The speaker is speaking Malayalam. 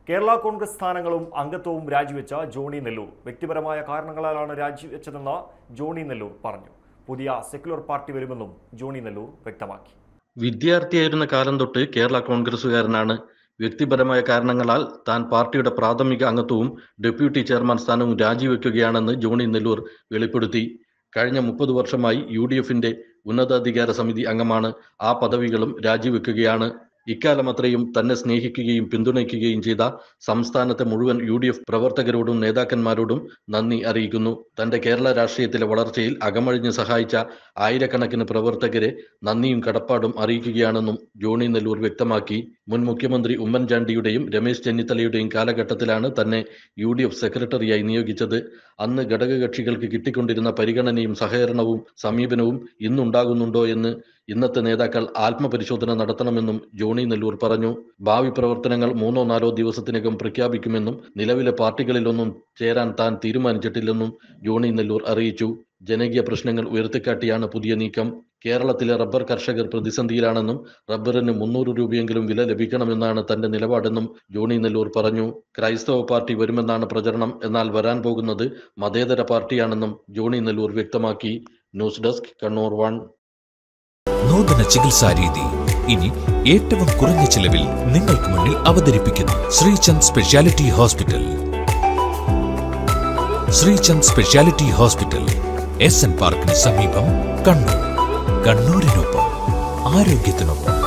കേരള കോൺഗ്രസ് സ്ഥാനങ്ങളും അംഗത്വവും രാജിവെച്ച ജോണി നെല്ലൂർ വ്യക്തിപരമായ കാരണങ്ങളാലാണ് രാജിവെച്ചതെന്ന് ജോണി നെല്ലൂർ പറഞ്ഞു പുതിയ സെക്യുലർ പാർട്ടി വരുമെന്നും ജോണി നെല്ലൂർ വ്യക്തമാക്കി വിദ്യാർത്ഥിയായിരുന്ന കാലം തൊട്ട് കേരള കോൺഗ്രസുകാരനാണ് വ്യക്തിപരമായ കാരണങ്ങളാൽ താൻ പാർട്ടിയുടെ പ്രാഥമിക അംഗത്വവും ഡെപ്യൂട്ടി ചെയർമാൻ സ്ഥാനവും രാജിവെക്കുകയാണെന്ന് ജോണി നെല്ലൂർ വെളിപ്പെടുത്തി കഴിഞ്ഞ മുപ്പത് വർഷമായി യു ഡി എഫിന്റെ ഉന്നതാധികാര സമിതി അംഗമാണ് ആ പദവികളും രാജിവെക്കുകയാണ് ഇക്കാലം അത്രയും തന്നെ സ്നേഹിക്കുകയും പിന്തുണയ്ക്കുകയും ചെയ്ത സംസ്ഥാനത്തെ മുഴുവൻ യു ഡി എഫ് പ്രവർത്തകരോടും നേതാക്കന്മാരോടും നന്ദി അറിയിക്കുന്നു തന്റെ കേരള രാഷ്ട്രീയത്തിലെ വളർച്ചയിൽ അകമഴിഞ്ഞ് സഹായിച്ച ആയിരക്കണക്കിന് പ്രവർത്തകരെ നന്ദിയും കടപ്പാടും അറിയിക്കുകയാണെന്നും ജോണി നെല്ലൂർ വ്യക്തമാക്കി മുൻ മുഖ്യമന്ത്രി ഉമ്മൻചാണ്ടിയുടെയും രമേശ് ചെന്നിത്തലയുടെയും കാലഘട്ടത്തിലാണ് തന്നെ യു ഡി എഫ് സെക്രട്ടറിയായി നിയോഗിച്ചത് അന്ന് ഘടകകക്ഷികൾക്ക് കിട്ടിക്കൊണ്ടിരുന്ന പരിഗണനയും സഹകരണവും സമീപനവും ഇന്നുണ്ടാകുന്നുണ്ടോ എന്ന് ഇന്നത്തെ നേതാക്കൾ ആത്മപരിശോധന നടത്തണമെന്നും ജോണി നെല്ലൂർ പറഞ്ഞു ഭാവി പ്രവർത്തനങ്ങൾ മൂന്നോ നാലോ ദിവസത്തിനകം പ്രഖ്യാപിക്കുമെന്നും നിലവിലെ പാർട്ടികളിലൊന്നും ചേരാൻ താൻ തീരുമാനിച്ചിട്ടില്ലെന്നും ജോണി നെല്ലൂർ അറിയിച്ചു ജനകീയ പ്രശ്നങ്ങൾ ഉയർത്തിക്കാട്ടിയാണ് പുതിയ നീക്കം കേരളത്തിലെ റബ്ബർ കർഷകർ പ്രതിസന്ധിയിലാണെന്നും റബ്ബറിന് മുന്നൂറ് രൂപയെങ്കിലും വില ലഭിക്കണമെന്നാണ് തന്റെ നിലപാടെന്നും ജോണി നെല്ലൂർ പറഞ്ഞു ക്രൈസ്തവ പാർട്ടി വരുമെന്നാണ് പ്രചരണം എന്നാൽ വരാൻ പോകുന്നത് മതേതര പാർട്ടിയാണെന്നും ജോണി നെല്ലൂർ വ്യക്തമാക്കി ന്യൂസ് ഡെസ്ക് കണ്ണൂർ വൺ നൂതന ചികിത്സാ രീതി ഇനി ഏറ്റവും കുറഞ്ഞ ചിലവിൽ നിങ്ങൾക്ക് മുന്നിൽ അവതരിപ്പിക്കുന്നു Sreechand speciality hospital Sreechand speciality hospital S N പാർക്കിന് സമീപം കണ്ണൂർ കണ്ണൂരിനൊപ്പം ആരോഗ്യത്തിനൊപ്പം